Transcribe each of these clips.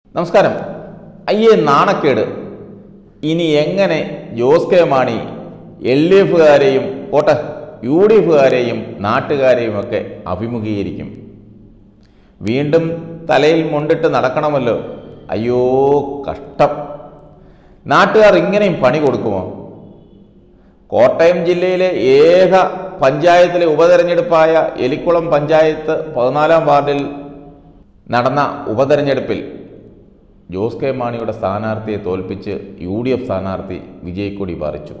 നമസ്കാരം അയ്യേ നാണക്കേട് ഇനി എങ്ങനെ Jose K Mani L D എഫുകാരെയും ഓട്ടെ യു ഡി എഫുകാരെയും നാട്ടുകാരെയും ഒക്കെ അഭിമുഖീകരിക്കും വീണ്ടും തലയിൽ മുണ്ടിട്ട് നടക്കണമല്ലോ അയ്യോ കഷ്ടം നാട്ടുകാർ ഇങ്ങനെയും പണി കൊടുക്കുമോ കോട്ടയം ജില്ലയിലെ ഏക പഞ്ചായത്തിലെ ഉപതെരഞ്ഞെടുപ്പായ എലിക്കുളം പഞ്ചായത്ത് പതിനാലാം വാർഡിൽ നടന്ന ഉപതെരഞ്ഞെടുപ്പിൽ ജോസ് കെ മാണിയുടെ സ്ഥാനാർത്ഥിയെ തോൽപ്പിച്ച് യു ഡി എഫ് സ്ഥാനാർത്ഥി വിജയക്കൊടി പാറിച്ചു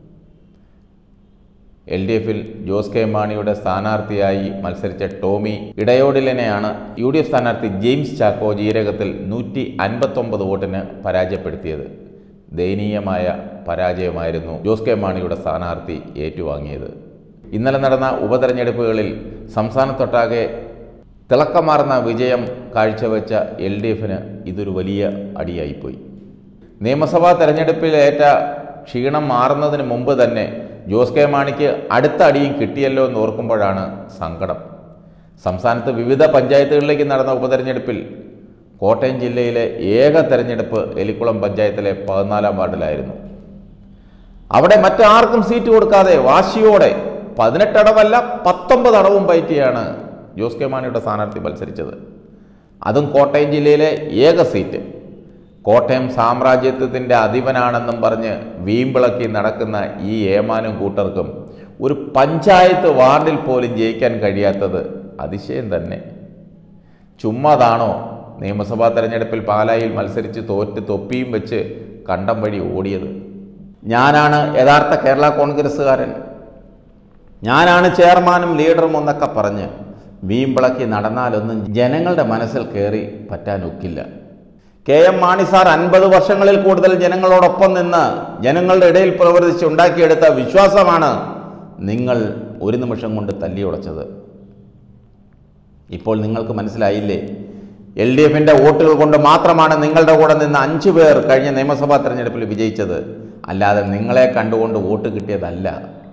എൽ ഡി എഫിൽ ജോസ് കെ മാണിയുടെ സ്ഥാനാർത്ഥിയായി മത്സരിച്ച ടോമി ഇടയോടിലിനെയാണ് യു ഡി എഫ് സ്ഥാനാർത്ഥി ജെയിംസ് ചാക്കോ ജീരകത്തിൽ നൂറ്റി അൻപത്തൊമ്പത് വോട്ടിന് പരാജയപ്പെടുത്തിയത് ദയനീയമായ പരാജയമായിരുന്നു ജോസ് കെ മാണിയുടെ സ്ഥാനാർത്ഥി ഏറ്റുവാങ്ങിയത് ഇന്നലെ നടന്ന ഉപതെരഞ്ഞെടുപ്പുകളിൽ സംസ്ഥാനത്തൊട്ടാകെ തിളക്കമാർന്ന വിജയം കാഴ്ചവെച്ച എൽ ഡി എഫിന് ഇതൊരു വലിയ അടിയായിപ്പോയി നിയമസഭാ തെരഞ്ഞെടുപ്പിലേറ്റ ക്ഷീണം മാറുന്നതിന് മുമ്പ് തന്നെ ജോസ് കെ മാണിക്ക് അടുത്ത അടിയും കിട്ടിയല്ലോ എന്ന് ഓർക്കുമ്പോഴാണ് സങ്കടം സംസ്ഥാനത്ത് വിവിധ പഞ്ചായത്തുകളിലേക്ക് നടന്ന ഉപതെരഞ്ഞെടുപ്പിൽ കോട്ടയം ജില്ലയിലെ ഏക തെരഞ്ഞെടുപ്പ് എലിക്കുളം പഞ്ചായത്തിലെ പതിനാലാം വാർഡിലായിരുന്നു അവിടെ മറ്റാർക്കും സീറ്റ് കൊടുക്കാതെ വാശിയോടെ പതിനെട്ടടവല്ല പത്തൊമ്പത് അടവും പയറ്റിയാണ് ജോസ് കെ മാണിയുടെ സ്ഥാനാർത്ഥി മത്സരിച്ചത് അതും കോട്ടയം ജില്ലയിലെ ഏക സീറ്റ് കോട്ടയം സാമ്രാജ്യത്വത്തിൻ്റെ അധിപനാണെന്നും പറഞ്ഞ് വീമ്പിളക്കി നടക്കുന്ന ഈ ഏമാനും കൂട്ടർക്കും ഒരു പഞ്ചായത്ത് വാർഡിൽ പോലും ജയിക്കാൻ കഴിയാത്തത് അതിശയം തന്നെ ചുമ്മാതാണോ നിയമസഭാ തെരഞ്ഞെടുപ്പിൽ പാലായിൽ മത്സരിച്ച് തോറ്റ് തൊപ്പിയും വെച്ച് കണ്ടം വഴി ഓടിയത് ഞാനാണ് യഥാർത്ഥ കേരള കോൺഗ്രസ്സുകാരൻ ഞാനാണ് ചെയർമാനും ലീഡറും എന്നൊക്കെ പറഞ്ഞ് വീമ്പിളക്കി നടന്നാലൊന്നും ജനങ്ങളുടെ മനസ്സിൽ കയറി പറ്റാനൊക്കില്ല കെ എം മാണി സാർ അൻപത് വർഷങ്ങളിൽ കൂടുതൽ ജനങ്ങളോടൊപ്പം നിന്ന് ജനങ്ങളുടെ ഇടയിൽ പ്രവർത്തിച്ച് ഉണ്ടാക്കിയെടുത്ത വിശ്വാസമാണ് നിങ്ങൾ ഒരു നിമിഷം കൊണ്ട് തല്ലിയുടച്ചത് ഇപ്പോൾ നിങ്ങൾക്ക് മനസ്സിലായില്ലേ എൽ ഡി എഫിൻ്റെ വോട്ടുകൾ കൊണ്ട് മാത്രമാണ് നിങ്ങളുടെ കൂടെ നിന്ന് അഞ്ചു പേർ കഴിഞ്ഞ നിയമസഭാ തെരഞ്ഞെടുപ്പിൽ വിജയിച്ചത് അല്ലാതെ നിങ്ങളെ കണ്ടുകൊണ്ട് വോട്ട് കിട്ടിയതല്ല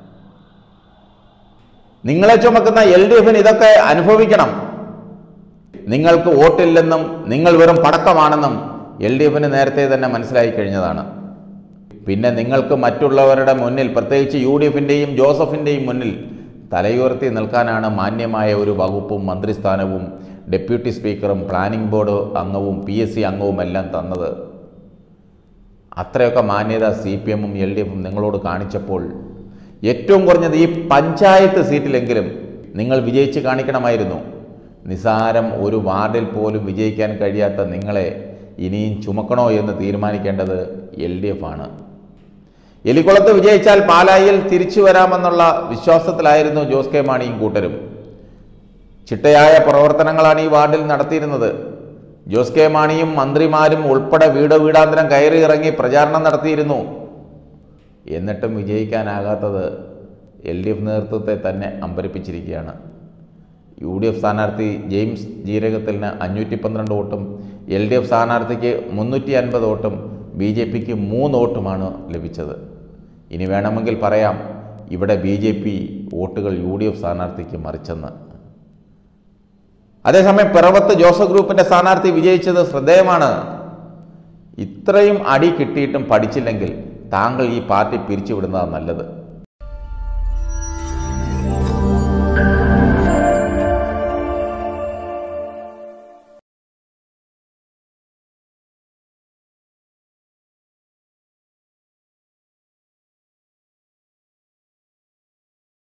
നിങ്ങളെ ചുമക്കുന്ന എൽ ഡി എഫിന് ഇതൊക്കെ അനുഭവിക്കണം നിങ്ങൾക്ക് വോട്ടില്ലെന്നും നിങ്ങൾ വെറും പടക്കമാണെന്നും എൽ ഡി എഫിന് നേരത്തെ തന്നെ മനസ്സിലായി കഴിഞ്ഞതാണ് പിന്നെ നിങ്ങൾക്ക് മറ്റുള്ളവരുടെ മുന്നിൽ പ്രത്യേകിച്ച് യു ഡി എഫിൻ്റെയും ജോസഫിൻ്റെയും മുന്നിൽ തലയുയർത്തി നിൽക്കാനാണ് മാന്യമായ ഒരു വകുപ്പും മന്ത്രിസ്ഥാനവും ഡെപ്യൂട്ടി സ്പീക്കറും പ്ലാനിംഗ് ബോർഡ് അംഗവും പി എസ് സി അംഗവും എല്ലാം തന്നത് അത്രയൊക്കെ മാന്യത സി പി എമ്മും എൽ ഡി എഫും നിങ്ങളോട് കാണിച്ചപ്പോൾ ഏറ്റവും കുറഞ്ഞത് ഈ പഞ്ചായത്ത് സീറ്റിലെങ്കിലും നിങ്ങൾ വിജയിച്ച് കാണിക്കണമായിരുന്നു നിസാരം ഒരു വാർഡിൽ പോലും വിജയിക്കാൻ കഴിയാത്ത നിങ്ങളെ ഇനിയും ചുമക്കണോ എന്ന് തീരുമാനിക്കേണ്ടത് എൽ ഡി എഫ് ആണ് എലിക്കുളത്ത് വിജയിച്ചാൽ പാലായിൽ തിരിച്ചു വരാമെന്നുള്ള വിശ്വാസത്തിലായിരുന്നു ജോസ് കെ മാണിയും കൂട്ടരും ചിട്ടയായ പ്രവർത്തനങ്ങളാണ് ഈ വാർഡിൽ നടത്തിയിരുന്നത് ജോസ് കെ മാണിയും മന്ത്രിമാരും ഉൾപ്പെടെ വീട് വീടാന്തരം കയറി ഇറങ്ങി പ്രചാരണം നടത്തിയിരുന്നു എന്നിട്ടും വിജയിക്കാനാകാത്തത് എൽ ഡി എഫ് നേതൃത്വത്തെ തന്നെ അമ്പരിപ്പിച്ചിരിക്കുകയാണ് യു ഡി എഫ് സ്ഥാനാർത്ഥി ജെയിംസ് ജീരകത്തിന് അഞ്ഞൂറ്റി പന്ത്രണ്ട് വോട്ടും എൽ ഡി എഫ് സ്ഥാനാർത്ഥിക്ക് മുന്നൂറ്റി അൻപത് വോട്ടും ബി ജെ പിക്ക് മൂന്ന് വോട്ടുമാണ് ലഭിച്ചത് ഇനി വേണമെങ്കിൽ പറയാം ഇവിടെ ബി ജെ പി വോട്ടുകൾ യു ഡി എഫ് സ്ഥാനാർത്ഥിക്ക് മറിച്ചെന്ന് അതേസമയം പിറവത്ത് ജോസഫ് ഗ്രൂപ്പിന്റെ സ്ഥാനാർത്ഥി വിജയിച്ചത് ശ്രദ്ധേയമാണ് ഇത്രയും അടി കിട്ടിയിട്ടും പഠിച്ചില്ലെങ്കിൽ താങ്കൾ ഈ പാർട്ടി പിരിച്ചുവിടുന്നതാണ് നല്ലത്